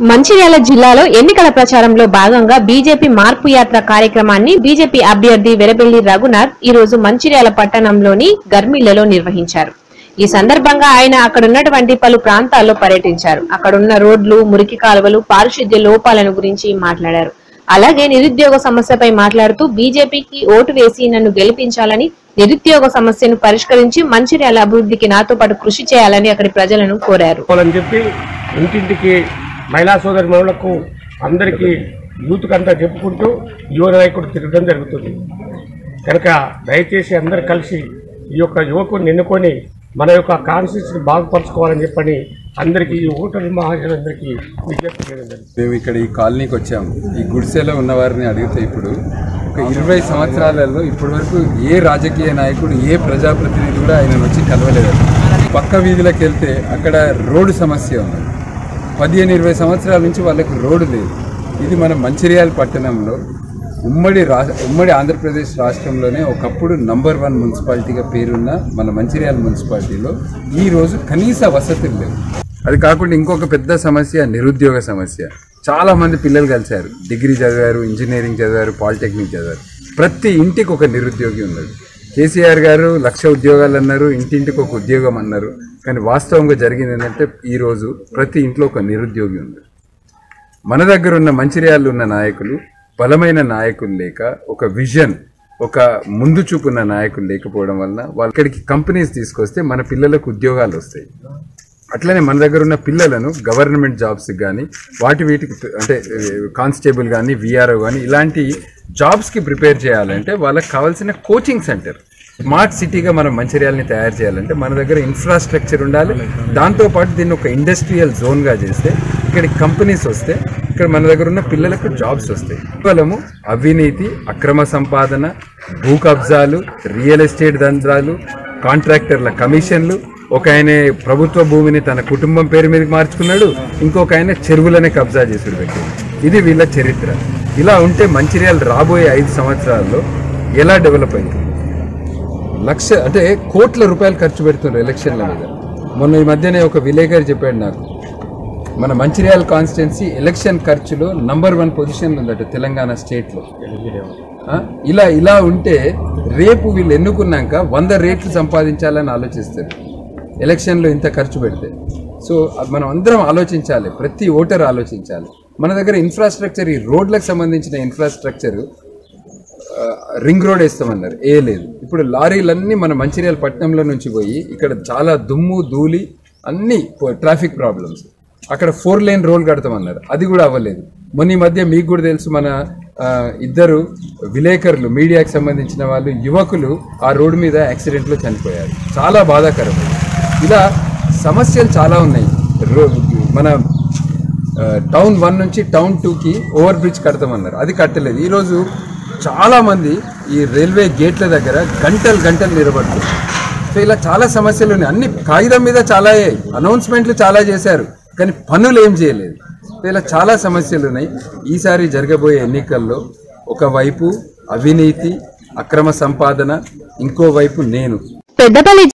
మంచిర్యాల జిల్లాలో ఎన్నికల ప్రచారంలో భాగంగా బీజేపీ మార్పు యాత్ర కార్యక్రమాన్ని బీజేపీ అభ్యర్థి వెరబెల్లి రఘునాథ్ ఈ రోజు మంచిర్యాల పట్టణంలోని గర్మిళ్లలో నిర్వహించారు ఈ సందర్భంగా ఆయన అక్కడున్నటువంటి పలు ప్రాంతాల్లో పర్యటించారు అక్కడున్న రోడ్లు మురికి కాలువలు పారిశుద్ధ్య లోపాలను గురించి మాట్లాడారు అలాగే నిరుద్యోగ సమస్యపై మాట్లాడుతూ బీజేపీకి ఓటు వేసి నన్ను గెలిపించాలని నిరుద్యోగ సమస్యను పరిష్కరించి మంచిర్యాల అభివృద్ధికి నాతో పాటు కృషి చేయాలని అక్కడి ప్రజలను కోరారు అని చెప్పి ఇంటింటికి మహిళా సోదరి మనులకు అందరికీ యూత్కి అంతా చెప్పుకుంటూ యువ నాయకుడు తిరగడం జరుగుతుంది కనుక దయచేసి అందరు కలిసి ఈ యొక్క యువకుని ఎన్నుకొని మన యొక్క కాన్స్టిట్యూషన్ బాగుపరచుకోవాలని చెప్పని అందరికీ ఈ ఓటర్లు మహాజనులందరికీ విజ్ఞప్తి చేయడం జరుగుతుంది మేము ఇక్కడ ఈ కాలనీకి వచ్చాము ఈ గుడిసెలో ఉన్న వారిని అడిగితే ఇప్పుడు ఒక ఇరవై సంవత్సరాలలో ఇప్పటి వరకు ఏ రాజకీయ నాయకుడు ఏ ప్రజాప్రతినిధి కూడా ఆయన వచ్చి కలవలేదు పక్క వీధిలోకి వెళ్తే అక్కడ రోడ్డు సమస్య ఉంది పదిహేను ఇరవై సంవత్సరాల నుంచి వాళ్ళకి రోడ్డు లేదు ఇది మన మంచిర్యాల పట్టణంలో ఉమ్మడి రా ఉమ్మడి ఆంధ్రప్రదేశ్ రాష్ట్రంలోనే ఒకప్పుడు నంబర్ వన్ మున్సిపాలిటీగా పేరున్న మన మంచిర్యాల మున్సిపాలిటీలో ఈ రోజు కనీస వసతులు లేవు అది కాకుండా ఇంకొక పెద్ద సమస్య నిరుద్యోగ సమస్య చాలా మంది పిల్లలు కలిశారు డిగ్రీ చదివారు ఇంజనీరింగ్ చదివారు పాలిటెక్నిక్ చదివారు ప్రతి ఇంటికి ఒక నిరుద్యోగి ఉన్నాడు కేసీఆర్ గారు లక్ష ఉద్యోగాలు అన్నారు ఇంటింటికి ఒక ఉద్యోగం అన్నారు కానీ వాస్తవంగా జరిగింది ఏంటంటే ఈరోజు ప్రతి ఇంట్లో ఒక నిరుద్యోగి ఉంది మన దగ్గర ఉన్న మంచిర్యాలలో ఉన్న నాయకులు బలమైన నాయకులు లేక ఒక విజన్ ఒక ముందు చూపున్న నాయకులు లేకపోవడం వలన వాళ్ళ ఇక్కడికి కంపెనీస్ తీసుకొస్తే మన పిల్లలకు ఉద్యోగాలు వస్తాయి అట్లనే మన దగ్గర ఉన్న పిల్లలను గవర్నమెంట్ జాబ్స్ కానీ వాటి వీటికి అంటే కానిస్టేబుల్ కానీ విఆర్ఓ కానీ ఇలాంటి జాబ్స్కి ప్రిపేర్ చేయాలంటే వాళ్ళకి కావాల్సిన కోచింగ్ సెంటర్ స్మార్ట్ సిటీగా మనం మంచిర్యాలని తయారు చేయాలంటే మన దగ్గర ఇన్ఫ్రాస్ట్రక్చర్ ఉండాలి దాంతోపాటు దీన్ని ఒక ఇండస్ట్రియల్ జోన్గా చేస్తే ఇక్కడికి కంపెనీస్ వస్తే ఇక్కడ మన దగ్గర ఉన్న పిల్లలకు జాబ్స్ వస్తాయి కేవలము అవినీతి అక్రమ సంపాదన భూ కబ్జాలు రియల్ ఎస్టేట్ దంద్రాలు కాంట్రాక్టర్ల కమిషన్లు ఒక ఆయన ప్రభుత్వ భూమిని తన కుటుంబం పేరు మీదకి మార్చుకున్నాడు ఇంకొక ఆయన చెరువులనే కబ్జా చేసుడు వ్యక్తి ఇది వీళ్ళ చరిత్ర ఇలా ఉంటే మంచిర్యాల రాబోయే ఐదు సంవత్సరాల్లో ఎలా డెవలప్ అయింది లక్ష అంటే కోట్ల రూపాయలు ఖర్చు పెడుతున్నారు ఎలక్షన్ల మీద మొన్న ఈ మధ్యనే ఒక విలేకరి చెప్పాడు నాకు మన మంచిర్యాల కాన్స్టిట్యున్సీ ఎలక్షన్ ఖర్చులో నంబర్ వన్ పొజిషన్ ఉందట తెలంగాణ స్టేట్లో ఆ? ఇలా ఇలా ఉంటే రేపు వీళ్ళు ఎన్నుకున్నాక వంద రేట్లు సంపాదించాలని ఆలోచిస్తారు ఎలక్షన్లో ఇంత ఖర్చు పెడితే సో అది మనం అందరం ఆలోచించాలి ప్రతి ఓటర్ ఆలోచించాలి మన దగ్గర ఇన్ఫ్రాస్ట్రక్చర్ ఈ రోడ్లకు సంబంధించిన ఇన్ఫ్రాస్ట్రక్చర్ ఆ, రింగ్ రోడ్ వేస్తామన్నారు ఏ లేదు ఇప్పుడు లారీలన్నీ మన మంచిర్యాల పట్టణంలో నుంచి పోయి ఇక్కడ చాలా దుమ్ము ధూళి అన్ని పో- ట్రాఫిక్ ప్రాబ్లమ్స్ అక్కడ ఫోర్ లైన్ రోడ్ కడతామన్నారు అది కూడా అవ్వలేదు మొన్న ఈ మధ్య మీకు కూడా తెలుసు మన ఆ, ఇద్దరు విలేకరులు మీడియాకి సంబంధించిన వాళ్ళు యువకులు ఆ రోడ్డు మీద యాక్సిడెంట్లో చనిపోయారు చాలా బాధాకరం ఇలా సమస్యలు చాలా ఉన్నాయి రో మన ఆ, టౌన్ వన్ నుంచి టౌన్ టూకి ఓవర్ బ్రిడ్జ్ కడతామన్నారు అది కట్టలేదు ఈరోజు చాలామంది ఈ రైల్వే గేట్ల దగ్గర గంటలు గంటలు నిలబడుతున్నారు సో ఇలా చాలా సమస్యలు ఉన్నాయి అన్ని కాగితం మీద చాలా అయ్యాయి అనౌన్స్మెంట్లు చాలా చేశారు కానీ పనులు ఏం చేయలేదు సో ఇలా చాలా సమస్యలు ఉన్నాయి ఈసారి జరగబోయే ఎన్నికల్లో ఒకవైపు అవినీతి అక్రమ సంపాదన ఇంకోవైపు నేను పెద్దపల్లి